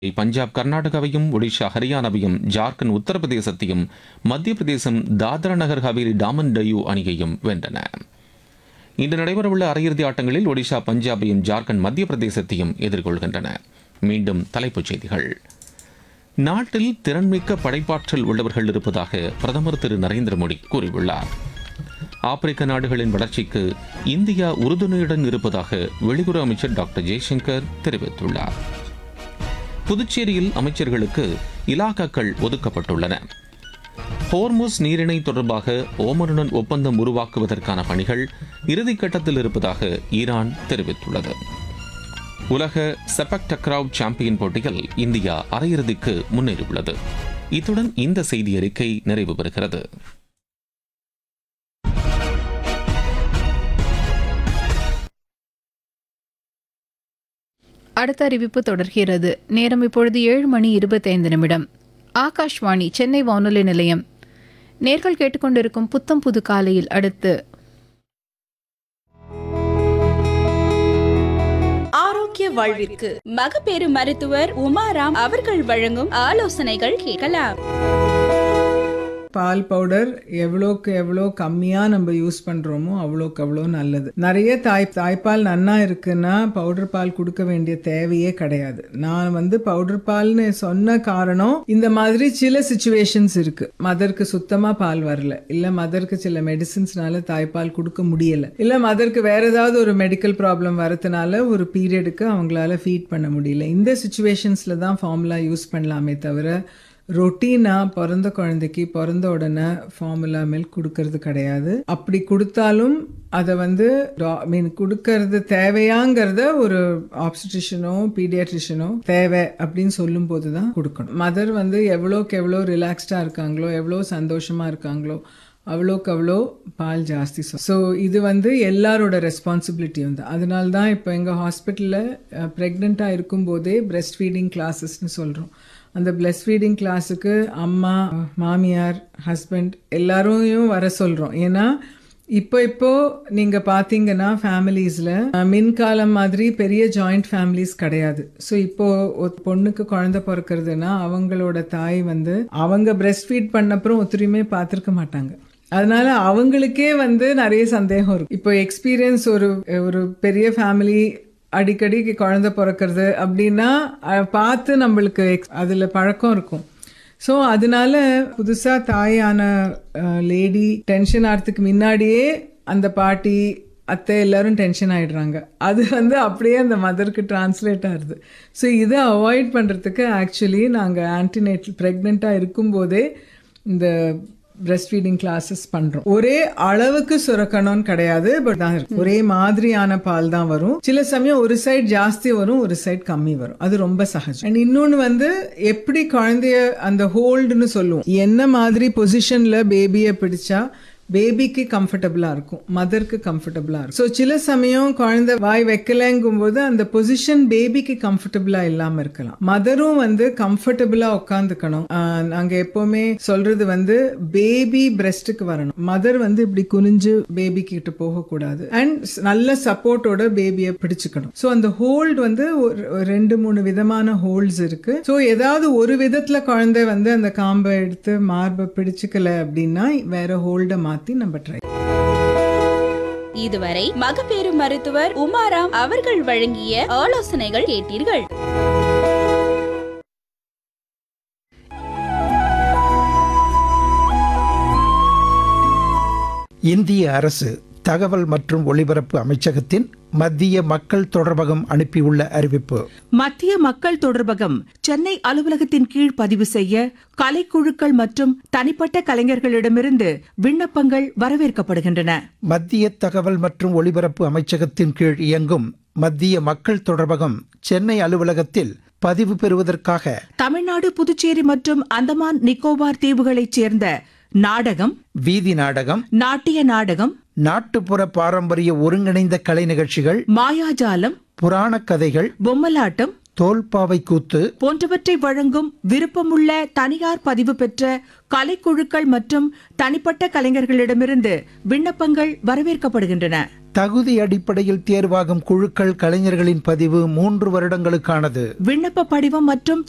பஞ்சாப் கர்நாடகாவையும் ஒடிஷா ஹரியானாவையும் ஜார்க்கண்ட் உத்தரப்பிரதேசத்தையும் மத்திய பிரதேசம் தாத்ரா நகர் ஹவேலி டாமன் டையூ அணியையும் வென்றன இன்று நடைபெறவுள்ள அரையிறுதி ஆட்டங்களில் ஒடிஷா பஞ்சாபையும் ஜார்க்கண்ட் மத்திய பிரதேசத்தையும் எதிர்கொள்கின்றன மீண்டும் தலைப்புச் செய்திகள் நாட்டில் திறன்மிக்க படைப்பாற்றல் உள்ளவர்கள் இருப்பதாக பிரதமர் திரு நரேந்திர மோடி கூறியுள்ளார் ஆப்பிரிக்க நாடுகளின் வளர்ச்சிக்கு இந்தியா உறுதுணையுடன் இருப்பதாக வெளியுறவு அமைச்சர் டாக்டர் ஜெய்சங்கர் தெரிவித்துள்ளார் புதுச்சேரியில் அமைச்சர்களுக்கு இலாக்காக்கள் ஒதுக்கப்பட்டுள்ளன ஹோர்முஸ் நீரிணை தொடர்பாக ஓமனுடன் ஒப்பந்தம் உருவாக்குவதற்கான பணிகள் இறுதிக்கட்டத்தில் இருப்பதாக ஈரான் தெரிவித்துள்ளது உலக செபக் டக்ராவ் சாம்பியன் போட்டியில் இந்தியா அரையிறுதிக்கு முன்னேறியுள்ளது இத்துடன் இந்த செய்தி அறிக்கை நிறைவு பெறுகிறது அடுத்த அறிவிப்பு தொடர்கிறது நேரம் இப்பொழுது ஏழு மணி இருபத்தைந்து நிமிடம் ஆகாஷ்வாணி சென்னை வானொலி நிலையம் நேர்கள் கேட்டுக்கொண்டிருக்கும் புத்தம் புது காலையில் அடுத்து ஆரோக்கிய வாழ்விற்கு மகப்பேறு மருத்துவர் உமாராம் அவர்கள் வழங்கும் ஆலோசனைகள் கேட்கலாம் பால் பவுடர் எவ்வளோக்கு எவ்வளோ கம்மியாக நம்ம யூஸ் பண்ணுறோமோ அவ்வளோக்கு அவ்வளோ நல்லது நிறைய தாய் தாய்ப்பால் நன்னா இருக்குன்னா பவுடர் பால் கொடுக்க வேண்டிய தேவையே கிடையாது நான் வந்து பவுடர் பால்னு சொன்ன காரணம் இந்த மாதிரி சில சுச்சுவேஷன்ஸ் இருக்கு மதருக்கு சுத்தமாக பால் வரல இல்லை மதருக்கு சில மெடிசின்ஸ்னால தாய்ப்பால் கொடுக்க முடியல இல்லை மதருக்கு வேற ஏதாவது ஒரு மெடிக்கல் ப்ராப்ளம் வரதுனால ஒரு பீரியடுக்கு அவங்களால ஃபீட் பண்ண முடியல இந்த சுச்சுவேஷன்ஸில் தான் ஃபார்முலா யூஸ் பண்ணலாமே தவிர ரொட்டீனாக பிறந்த குழந்தைக்கு பிறந்த உடனே ஃபார்முலா மில்க் கொடுக்கறது கிடையாது அப்படி கொடுத்தாலும் அதை வந்து மீன் கொடுக்கறது தேவையாங்கிறத ஒரு ஆப்ஸ்டிஷனோ பீடியாட்ரிஷனோ தேவை அப்படின்னு சொல்லும் போது தான் கொடுக்கணும் மதர் வந்து எவ்வளோக்கு எவ்வளோ ரிலாக்ஸ்டாக இருக்காங்களோ எவ்வளோ சந்தோஷமாக இருக்காங்களோ அவ்வளோக்கு அவ்வளோ பால் ஜாஸ்தி ஸோ இது வந்து எல்லாரோட ரெஸ்பான்சிபிலிட்டி வந்து அதனால தான் இப்போ எங்கள் ஹாஸ்பிட்டலில் ப்ரெக்னெண்ட்டாக இருக்கும்போதே பிரெஸ்ட் ஃபீடிங் கிளாஸஸ்னு சொல்கிறோம் அந்த பிளஸ் ஃபீடிங் கிளாஸுக்கு அம்மா மாமியார் ஹஸ்பண்ட் எல்லாரையும் வர சொல்கிறோம் ஏன்னா இப்போ இப்போ நீங்கள் பார்த்தீங்கன்னா ஃபேமிலிஸில் மின்காலம் மாதிரி பெரிய ஜாயிண்ட் ஃபேமிலிஸ் கிடையாது ஸோ இப்போ ஒரு பொண்ணுக்கு குழந்தை பிறக்கிறதுனா அவங்களோட தாய் வந்து அவங்க பிரெஸ்ட் ஃபீட் பண்ணப்புறம் ஒத்துரியுமே பார்த்துருக்க மாட்டாங்க அதனால அவங்களுக்கே வந்து நிறைய சந்தேகம் இருக்கும் இப்போ எக்ஸ்பீரியன்ஸ் ஒரு ஒரு பெரிய ஃபேமிலி அடிக்கடி குழந்தை பிறக்கிறது அப்படின்னா பார்த்து நம்மளுக்கு அதில் பழக்கம் இருக்கும் ஸோ அதனால புதுசாக தாயான லேடி டென்ஷன் ஆகிறதுக்கு முன்னாடியே அந்த பாட்டி அத்தை எல்லாரும் டென்ஷன் ஆகிடுறாங்க அது வந்து அப்படியே அந்த மதருக்கு டிரான்ஸ்லேட் ஆகுது ஸோ இதை அவாய்ட் பண்ணுறதுக்கு ஆக்சுவலி நாங்கள் ஆன்டினேட்டல் ப்ரெக்னெண்ட்டாக இருக்கும்போதே இந்த பிரெஸ்ட் ஃபீடிங் கிளாஸஸ் பண்றோம் ஒரே அளவுக்கு சுரக்கணும்னு கிடையாது பட் தான் ஒரே மாதிரியான பால் தான் வரும் சில சமயம் ஒரு சைடு ஜாஸ்தி வரும் ஒரு சைடு கம்மி வரும் அது ரொம்ப சகஜம் அண்ட் இன்னொன்று வந்து எப்படி குழந்தைய அந்த ஹோல்டுன்னு சொல்லுவோம் என்ன மாதிரி பொசிஷன்ல பேபியை பிடிச்சா பேபிக்கு கம்ஃபர்டபுளாக இருக்கும் மதருக்கு கம்ஃபர்டபுளாக இருக்கும் ஸோ சில சமயம் குழந்தை வாய் வைக்கலங்கும் போது அந்த பொசிஷன் பேபிக்கு கம்ஃபர்டபுளாக இல்லாமல் இருக்கலாம் மதரும் வந்து கம்ஃபர்டபுளாக உட்காந்துக்கணும் நாங்கள் எப்போவுமே சொல்றது வந்து பேபி பிரெஸ்ட்டுக்கு வரணும் மதர் வந்து இப்படி குனிஞ்சு பேபி கிட்ட போகக்கூடாது அண்ட் நல்ல சப்போர்ட்டோட பேபியை பிடிச்சுக்கணும் ஸோ அந்த ஹோல்டு வந்து ஒரு ரெண்டு மூணு விதமான ஹோல்ட்ஸ் இருக்கு ஸோ ஏதாவது ஒரு விதத்தில் குழந்தை வந்து அந்த காம்பை எடுத்து மார்பை பிடிச்சுக்கல அப்படின்னா வேற ஹோல்டை மாற்றி மாத்தி நம்ம ட்ரை இதுவரை மகப்பேறு மருத்துவர் உமாராம் அவர்கள் வழங்கிய ஆலோசனைகள் கேட்டீர்கள் இந்திய அரசு தகவல் மற்றும் ஒலிபரப்பு அமைச்சகத்தின் மத்திய மக்கள் தொடர்பகம் அனுப்பியுள்ள அறிவிப்பு மத்திய மக்கள் தொடர்பகம் சென்னை அலுவலகத்தின் கீழ் பதிவு செய்ய கலைக்குழுக்கள் மற்றும் தனிப்பட்ட கலைஞர்களிடமிருந்து விண்ணப்பங்கள் வரவேற்கப்படுகின்றன மத்திய தகவல் மற்றும் ஒலிபரப்பு அமைச்சகத்தின் கீழ் இயங்கும் மத்திய மக்கள் தொடர்பகம் சென்னை அலுவலகத்தில் பதிவு பெறுவதற்காக தமிழ்நாடு புதுச்சேரி மற்றும் அந்தமான் நிக்கோபார் தீவுகளைச் சேர்ந்த நாடகம் வீதி நாடகம் நாட்டிய நாடகம் நாட்டுப்புற பாரம்பரிய ஒருங்கிணைந்த கலை நிகழ்ச்சிகள் மாயாஜாலம் புராணக் கதைகள் பொம்மலாட்டம் தோல்பாவை கூத்து போன்றவற்றை வழங்கும் விருப்பமுள்ள தனியார் பதிவு பெற்ற கலைக்குழுக்கள் மற்றும் தனிப்பட்ட கலைஞர்களிடமிருந்து விண்ணப்பங்கள் வரவேற்கப்படுகின்றன தகுதி அடிப்படையில் தேர்வாகும் குழுக்கள் கலைஞர்களின் பதிவு மூன்று வருடங்களுக்கானது விண்ணப்ப படிவம் மற்றும்